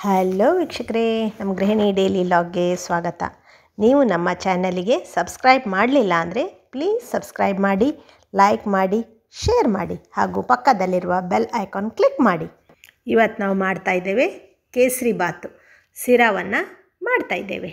Hello ವೀಕ್ಷಕರೇ ನಮ್ಮ ಗೃಹಿಣಿ ಡೈಲಿ ಲಾಗ್ಗೆ ಸ್ವಾಗತ ನೀವು ನಮ್ಮ ಚಾನಲಿಗೆ ಸಬ್ಸ್ಕ್ರೈಬ್ ಮಾಡಲಿಲ್ಲ ಅಂದರೆ ಪ್ಲೀಸ್ ಸಬ್ಸ್ಕ್ರೈಬ್ ಮಾಡಿ ಲೈಕ್ ಮಾಡಿ ಶೇರ್ ಮಾಡಿ ಹಾಗೂ ಪಕ್ಕದಲ್ಲಿರುವ ಬೆಲ್ ಐಕಾನ್ ಕ್ಲಿಕ್ ಮಾಡಿ ಇವತ್ತು ನಾವು ಮಾಡ್ತಾ ಇದ್ದೇವೆ ಕೇಸರಿ ಬಾತು ಸಿರಾವನ್ನು ಮಾಡ್ತಾ ಇದ್ದೇವೆ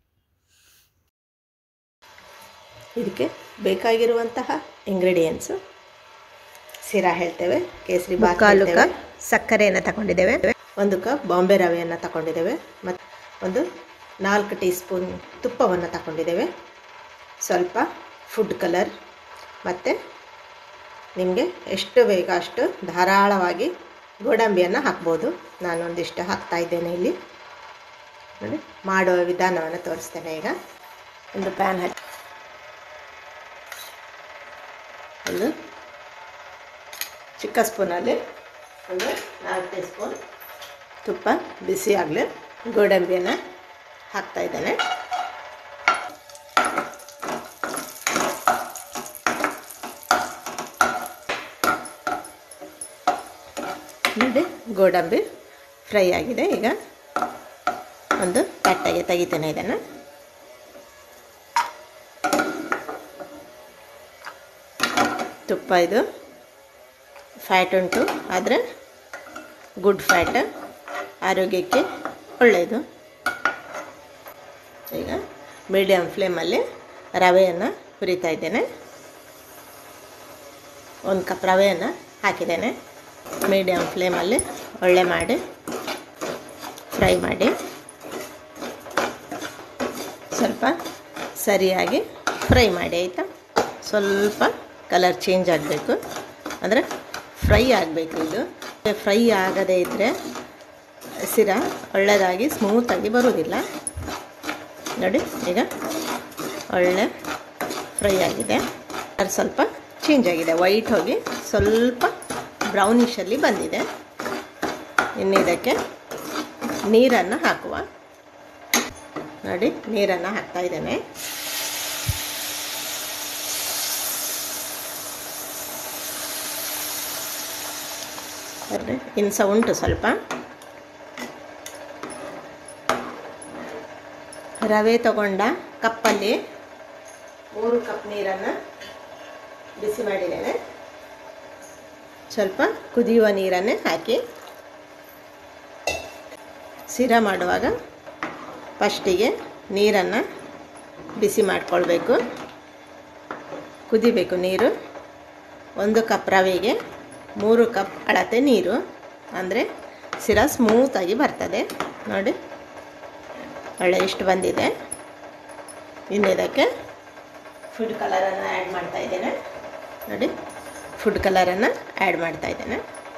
ಇದಕ್ಕೆ ಬೇಕಾಗಿರುವಂತಹ ಇಂಗ್ರೀಡಿಯೆಂಟ್ಸು ಸಿರಾ ಹೇಳ್ತೇವೆ ಕೇಸರಿ ಬಾತ್ ಮುಕ್ಕಾಲು ಹೇಳ್ತೇವೆ. ಸಕ್ಕರೆಯನ್ನು ತಗೊಂಡಿದ್ದೇವೆ ಒಂದು ಕಪ್ ಬಾಂಬೆ ರವೆಯನ್ನು ತಗೊಂಡಿದ್ದೇವೆ ಮತ್ತು ಒಂದು ನಾಲ್ಕು ಟೀ ಸ್ಪೂನ್ ತುಪ್ಪವನ್ನು ತಗೊಂಡಿದ್ದೇವೆ ಸ್ವಲ್ಪ ಫುಡ್ ಕಲರ್ ಮತ್ತು ನಿಮಗೆ ಎಷ್ಟು ಬೇಕೋ ಅಷ್ಟು ಧಾರಾಳವಾಗಿ ಗೋಡಂಬಿಯನ್ನು ಹಾಕ್ಬೋದು ನಾನು ಒಂದಿಷ್ಟು ಹಾಕ್ತಾ ಇದ್ದೇನೆ ಇಲ್ಲಿ ನೋಡಿ ಮಾಡುವ ವಿಧಾನವನ್ನು ತೋರಿಸ್ತೇನೆ ಈಗ ಒಂದು ಪ್ಯಾನ್ ಹಚ್ಚಿ ಒಂದು ಚಿಕ್ಕ ಸ್ಪೂನಲ್ಲಿ ಒಂದು ನಾಲ್ಕು ಟೀ ಸ್ಪೂನ್ ತುಪ್ಪ ಬಿಸಿ ಆಗಲಿ ಗೋಡಂಬಿಯನ್ನು ಹಾಕ್ತಾ ಇದ್ದೇನೆ ನೋಡಿ ಗೋಡಂಬಿ ಫ್ರೈ ಆಗಿದೆ ಈಗ ಒಂದು ತಟ್ಟೆಗೆ ತೆಗಿತೇನೆ ಇದನ್ನು ತುಪ್ಪ ಇದು ಫ್ಯಾಟ್ ಉಂಟು ಆದರೆ ಗುಡ್ ಫ್ಯಾಟ್ ಆರೋಗ್ಯಕ್ಕೆ ಒಳ್ಳೆಯದು ಈಗ ಮೀಡಿಯಮ್ ಫ್ಲೇಮಲ್ಲಿ ರವೆಯನ್ನು ಹುರಿತಾ ಇದ್ದೇನೆ ಒಂದು ಕಪ್ ರವೆಯನ್ನು ಹಾಕಿದ್ದೇನೆ ಮೀಡಿಯಮ್ ಫ್ಲೇಮಲ್ಲಿ ಒಳ್ಳೆ ಮಾಡಿ ಫ್ರೈ ಮಾಡಿ ಸ್ವಲ್ಪ ಸರಿಯಾಗಿ ಫ್ರೈ ಮಾಡಿ ಆಯಿತಾ ಸ್ವಲ್ಪ ಕಲರ್ ಚೇಂಜ್ ಆಗಬೇಕು ಅಂದರೆ ಫ್ರೈ ಆಗಬೇಕು ಇದು ಫ್ರೈ ಆಗದೇ ಇದ್ದರೆ ಸಿರ ಒಳ್ಳೆಯದಾಗಿ ಸ್ಮೂತಾಗಿ ಬರೋದಿಲ್ಲ ನೋಡಿ ಈಗ ಒಳ್ಳೆ ಫ್ರೈ ಆಗಿದೆ ಅದು ಸ್ವಲ್ಪ ಚೇಂಜ್ ಆಗಿದೆ ವೈಟ್ ಹೋಗಿ ಸ್ವಲ್ಪ ಬ್ರೌನಿಷಲ್ಲಿ ಬಂದಿದೆ ಇನ್ನು ಇದಕ್ಕೆ ನೀರನ್ನು ಹಾಕುವ ನೋಡಿ ನೀರನ್ನು ಹಾಕ್ತಾ ಇದ್ದೇನೆ ಇನ್ನು ಸಹ ಉಂಟು ಸ್ವಲ್ಪ ರವೆ ತಗೊಂಡ ಕಪ್ಪಲ್ಲಿ ಮೂರು ಕಪ್ ನೀರನ್ನು ಬಿಸಿ ಮಾಡಿದ್ದೇನೆ ಸ್ವಲ್ಪ ಕುದಿಯುವ ನೀರನ್ನೇ ಹಾಕಿ ಸಿರ ಮಾಡುವಾಗ ಫಸ್ಟಿಗೆ ನೀರನ್ನು ಬಿಸಿ ಮಾಡಿಕೊಳ್ಬೇಕು ಕುದಿಬೇಕು ನೀರು ಒಂದು ಕಪ್ ರವೆಗೆ ಮೂರು ಕಪ್ ಅಳತೆ ನೀರು ಅಂದರೆ ಸಿರ ಸ್ಮೂತಾಗಿ ಬರ್ತದೆ ನೋಡಿ ಒಳ್ಳೆ ಇಷ್ಟು ಬಂದಿದೆ ಇನ್ನು ಇದಕ್ಕೆ ಫುಡ್ ಕಲರನ್ನು ಆ್ಯಡ್ ಮಾಡ್ತಾ ಇದ್ದೇನೆ ನೋಡಿ ಫುಡ್ ಕಲರನ್ನು ಆ್ಯಡ್ ಮಾಡ್ತಾ ಇದ್ದೇನೆ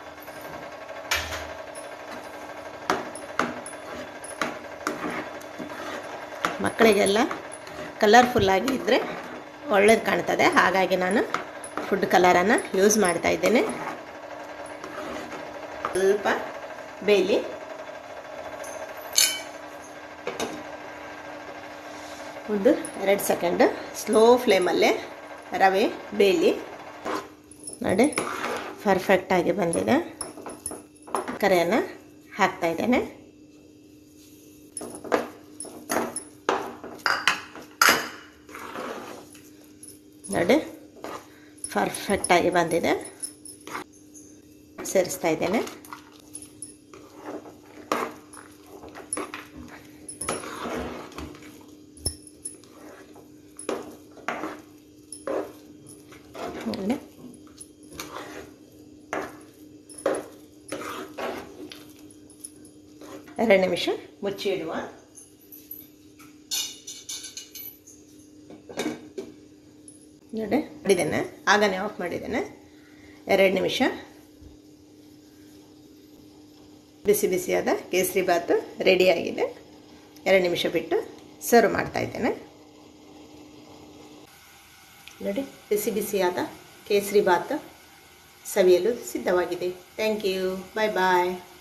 ಮಕ್ಕಳಿಗೆಲ್ಲ ಕಲರ್ಫುಲ್ಲಾಗಿ ಇದ್ದರೆ ಒಳ್ಳೇದು ಕಾಣ್ತದೆ ಹಾಗಾಗಿ ನಾನು ಫುಡ್ ಕಲರನ್ನು ಯೂಸ್ ಮಾಡ್ತಾ ಇದ್ದೇನೆ ಸ್ವಲ್ಪ ಬೇಲಿ ಒಂದು ಎರಡು ಸೆಕೆಂಡ್ ಸ್ಲೋ ಫ್ಲೇಮಲ್ಲೇ ರವೆ ಬೇಲಿ ನೋಡಿ ಪರ್ಫೆಕ್ಟಾಗಿ ಬಂದಿದೆ ಕರೆಯನ್ನು ಹಾಕ್ತಾ ಇದ್ದೇನೆ ನೋಡಿ ಪರ್ಫೆಕ್ಟಾಗಿ ಬಂದಿದೆ ಸೇರಿಸ್ತಾ ಇದ್ದೇನೆ ನೋಡಿ ಎರಡು ನಿಮಿಷ ಮುಚ್ಚಿ ಇಡುವ ನೋಡಿ ಮಾಡಿದ್ದೇನೆ ಆಗನೇ ಆಫ್ ಮಾಡಿದ್ದೇನೆ ಎರಡು ನಿಮಿಷ ಬಿಸಿ ಬಿಸಿಯಾದ ಕೇಸರಿ ಬಾತು ರೆಡಿಯಾಗಿದೆ ಎರಡು ನಿಮಿಷ ಬಿಟ್ಟು ಸರ್ವ್ ಮಾಡ್ತಾ ಇದ್ದೇನೆ ನೋಡಿ ಬಿಸಿ ಬಿಸಿಯಾದ ಕೇಸರಿ ಬಾತ್ ಸವಿಯಲು ಸಿದ್ಧವಾಗಿದೆ ಥ್ಯಾಂಕ್ ಯು ಬಾಯ್ ಬಾಯ್